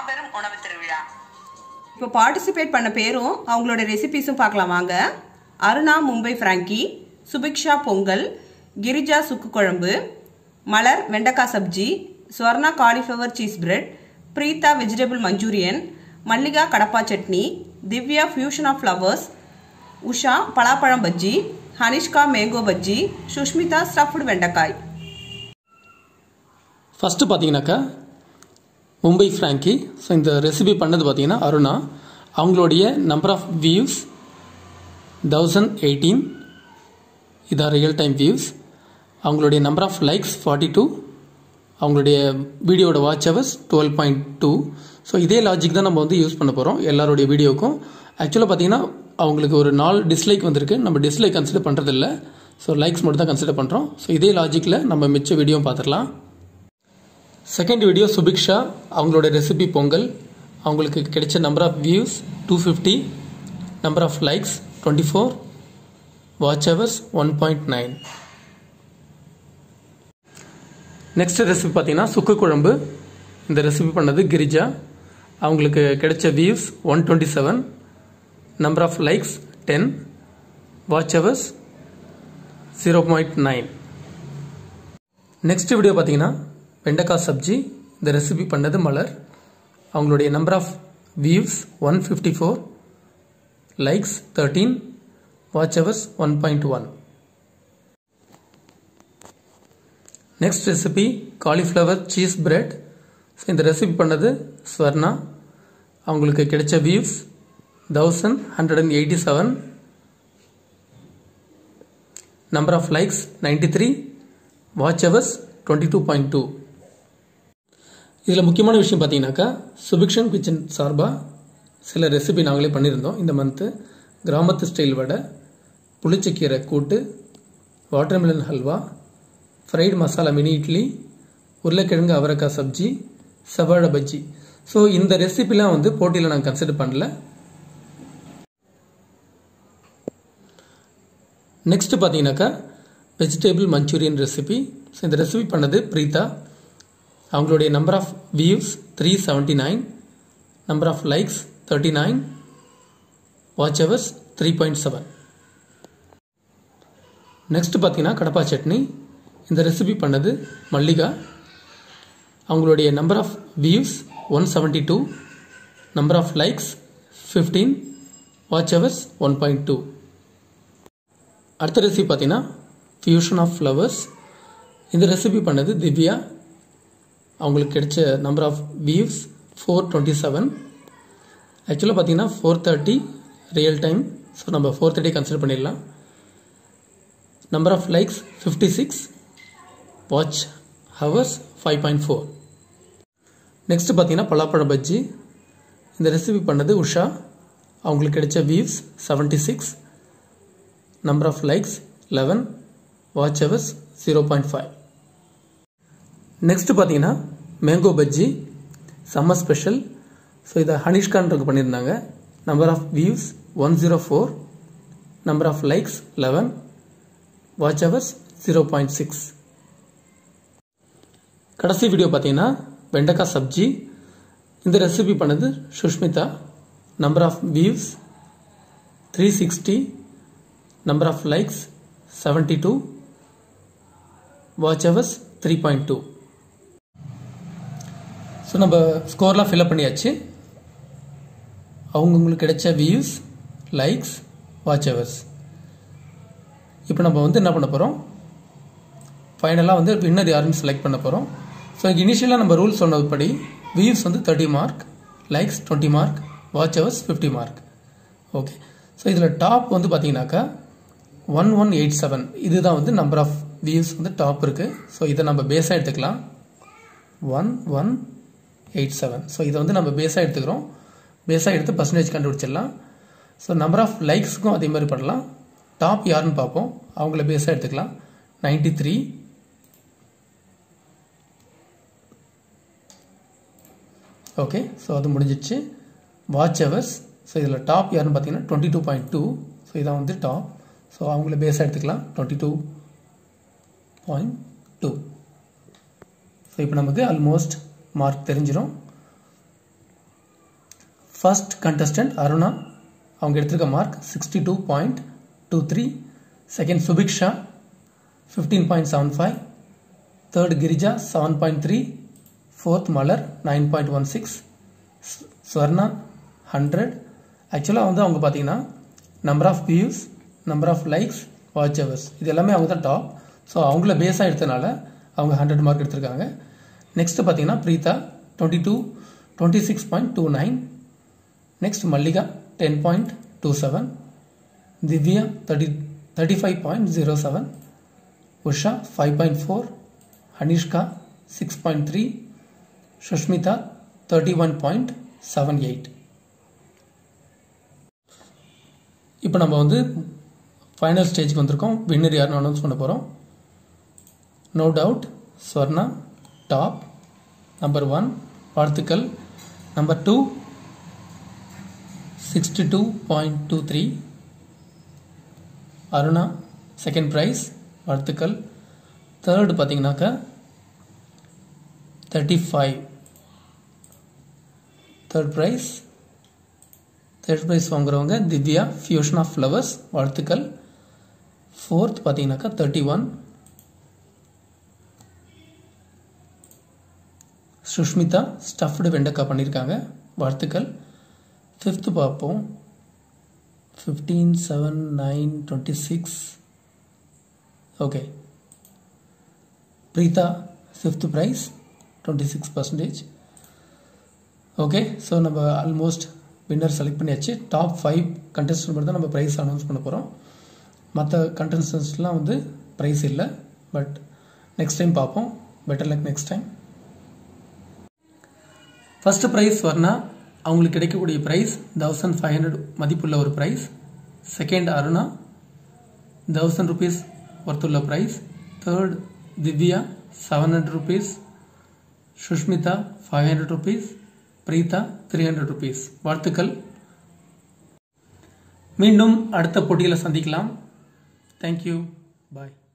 மாபெரும் உணவு திருவிழா இப்போ பார்ட்டிசிபேட் பண்ண பேரும் அவங்களோட ரெசிபிஸும் பார்க்கலாம் வாங்க அருணா மும்பை ஃப்ராங்கி சுபிக்ஷா பொங்கல் கிரிஜா சுக்கு குழம்பு மலர் வெண்டைக்காய் sabji Swarna cauliflower cheese bread Preetha vegetable Manchurian Mallika kadappa chutney Divya fusion of flowers Usha பலாப்பழம் பஜ்ஜி ஹனிஷ்கா மேங்கோ பஜ்ஜி சுஷ்மிதா ஸ்டஃப்டு வெண்டைக்காய் ஃபஸ்ட்டு பார்த்தீங்கன்னாக்கா மும்பை ஃப்ராங்கி ஸோ இந்த ரெசிபி பண்ணது பார்த்தீங்கன்னா அருணா அவங்களுடைய number of views thousand eighteen இதான் ரியல் டைம் வியூஸ் அவங்களுடைய number of likes forty two அவங்களுடைய வீடியோட watch hours twelve point two so இதே லாஜிக் தான் நம்ம வந்து யூஸ் பண்ண போகிறோம் எல்லாருடைய வீடியோக்கும் ஆக்சுவலாக பார்த்தீங்கன்னா அவங்களுக்கு ஒரு நாலு டிஸ்லைக் வந்திருக்கு நம்ம டிஸ்லைக் கன்சிடர் பண்ணுறதில்ல ஸோ லைக்ஸ் மட்டும் தான் கன்சிடர் பண்ணுறோம் ஸோ இதே லாஜிக்கில் நம்ம மிச்ச வீடியோ பார்த்துடலாம் செகண்ட் வீடியோ சுபிக்ஷா அவங்களோட ரெசிபி பொங்கல் அவங்களுக்கு கிடைச்ச number of views two fifty number of likes twenty four watch hours one point nine next recipe பார்த்தீங்கன்னா சுக்கு குழம்பு இந்த ரெசிபி பண்ணது கிரிஜா அவங்களுக்கு கிடைச்ச views one twenty seven number of likes ten watch hours zero point nine next video பார்த்தீங்கன்னா வெண்டைக்காய் சப்ஜி இந்த ரெசிபி பண்ணது மலர் அவங்களுடைய number of views one fifty four likes thirteen watch hours one point one next recipe cauliflower cheese bread so இந்த recipe பண்ணது ஸ்வர்ணா அவங்களுக்கு கிடைச்ச views thousand hundred and eighty seven number of likes ninety three watch hours twenty two point two இதில் முக்கியமான விஷயம் பார்த்தீங்கன்னாக்கா Subikshan kitchen சார்பாக சில ரெசிபி நாங்களே பண்ணியிருந்தோம் இந்த மந்த்து கிராமத்து ஸ்டைல் வடை புளிச்சக்கீரை கூட்டு watermelon halwa fried masala mini idli உருளைக்கிழங்கு அவரைக்காய் சப்ஜி செவ்வாழை பஜ்ஜி ஸோ இந்த ரெசிபிலாம் வந்து போட்டியில் நாங்கள் கன்சிடர் பண்ணல நெக்ஸ்ட் பார்த்தீங்கன்னாக்கா வெஜிடபிள் மஞ்சூரியன் ரெசிபி ஸோ இந்த ரெசிபி பண்ணது பிரீதா அவங்களுடைய number of views three seventy nine number of likes thirty nine watch hours three point seven next பார்த்தீங்கன்னா கடப்பா சட்னி இந்த ரெசிபி பண்ணது மல்லிகா அவங்களுடைய number of views one seventy two number of likes fifteen watch hours one point two அடுத்த recipe பார்த்தீங்கன்னா fusion of flowers இந்த recipe பண்ணது திவ்யா அவங்களுக்கு கிடைச்ச number of views four twenty seven ஆக்சுவலாக பார்த்தீங்கன்னா four thirty real time so நம்ம four thirty consider பண்ணிடலாம் number of likes fifty six watch hours five point four next பார்த்தீங்கன்னா பலாப்பழ பஜ்ஜி இந்த ரெசிபி பண்ணது உஷா அவங்களுக்கு கிடைச்ச views seventy six number of likes eleven watch hours zero point five next பார்த்தீங்கன்னா mango bajji summer special so இதை ஹனிஷ்கான்றது பண்ணியிருந்தாங்க number of views one zero four number of likes eleven watch hours zero point six கடைசி video பார்த்தீங்கன்னா வெண்டைக்காய் சப்ஜி இந்த recipe பண்ணது Sushmita number of views three sixty number of likes seventy two watch hours three point two so நம்ம ஸ்கோர்லாம் fill up பண்ணியாச்சு அவங்கவுங்களுக்கு கிடைச்ச வியூஸ் லைக்ஸ் வாட்ச் ஹவர்ஸ் இப்போ நம்ம வந்து என்ன பண்ண போகிறோம் ஃபைனலாக வந்து வின்னர் யாருன்னு செலக்ட் பண்ண போகிறோம் ஸோ இனிஷியலாக நம்ம ரூல் சொன்னதுபடி வியூஸ் வந்து thirty mark likes twenty mark watch hours fifty mark okay so இதில் டாப் வந்து பார்த்தீங்கன்னாக்கா ஒன் ஒன் எயிட் செவன் இதுதான் வந்து நம்பர் ஆஃப் வியூஸ் வந்து டாப் இருக்குது ஸோ இதை நம்ம பேஸாக எடுத்துக்கலாம் one one eight seven so இதை வந்து நம்ம பேஸாக எடுத்துக்கிறோம் பேஸாக எடுத்து பர்சன்டேஜ் கண்டுபிடிச்சிடலாம் ஸோ நம்பர் ஆஃப் லைக்ஸுக்கும் அதே மாதிரி பண்ணலாம் டாப் யாருன்னு பார்ப்போம் அவங்கள பேஸாக எடுத்துக்கலாம் நைன்டி த்ரீ ஓகே ஸோ அது முடிஞ்சிச்சு வாட்ச் ஹவர்ஸ் ஸோ இதில் டாப் யாருன்னு பார்த்தீங்கன்னா twenty two point two so இதான் வந்து டாப் ஸோ அவங்கள பேஸாக எடுத்துக்கலாம் twenty two point two so இப்போ நமக்கு ஆல்மோஸ்ட் மார்க் தெரிஞ்சிடும் ஃபர்ஸ்ட் கண்டஸ்டன்ட் அருணா அவங்க எடுத்திருக்க mark sixty two point two three second Subiksha fifteen point seven five third Girija seven point three fourth Malar nine point one six Swarna hundred ஆக்சுவலாக வந்து அவங்க பார்த்தீங்கன்னா number of views number of likes watch hours இது எல்லாமே அவங்க தான் டாப் ஸோ அவங்கள பேஸாக எடுத்தனால அவங்க ஹண்ட்ரட் மார்க் எடுத்திருக்காங்க நெக்ஸ்ட் பார்த்தீங்கன்னா Preetha twenty two twenty six point two nine next Mallika ten point two seven Divya thirty thirty five point zero seven Usha five point four Anishka six point three Sushmita thirty one point seven eight இப்போ நம்ம வந்து final ஸ்டேஜ்க்கு வந்திருக்கோம் winner யாருன்னு announce பண்ண போகிறோம் no doubt Swarna top number one வாழ்த்துக்கள் number two sixty two point two three Aruna second prize வாழ்த்துக்கள் தேர்டு பார்த்தீங்கன்னாக்கா thirty five third prize third prize வாங்குறவங்க திவ்யா ஃபியூஷன் ஆஃப் ஃப்ளவர்ஸ் வாழ்த்துக்கள் ஃபோர்த் பார்த்தீங்கன்னாக்கா தேர்ட்டி ஒன் சுஷ்மிதா ஸ்டஃப்டு வெண்டைக்காய் பண்ணியிருக்காங்க வாழ்த்துக்கள் ஃபிஃப்த்து பார்ப்போம் fifteen seven nine twenty six okay Preetha fifth prize twenty six percentage okay so நம்ம ஆல்மோஸ்ட் வின்னர் செலக்ட் பண்ணியாச்சு டாப் ஃபைவ் கண்டஸ்டன்ட் மட்டும் தான் நம்ம ப்ரைஸ் அனௌன்ஸ் பண்ண போகிறோம் மற்ற கண்டஸ்டன்ஸ்லாம் வந்து ப்ரைஸ் இல்லை பட் நெக்ஸ்ட் டைம் பார்ப்போம் better luck next time first prize Swarna அவங்களுக்கு கிடைக்கக்கூடிய ப்ரைஸ் தௌசண்ட் ஃபைவ் ஹண்ட்ரட் மதிப்புள்ள ஒரு prize second Aruna thousand rupees ஒர்த்துள்ள prize third Divya seven hundred rupees Sushmita five hundred rupees Preetha three hundred rupees வாழ்த்துக்கள் மீண்டும் அடுத்த போட்டியில் சந்திக்கலாம் தேங்க்யூ பாய்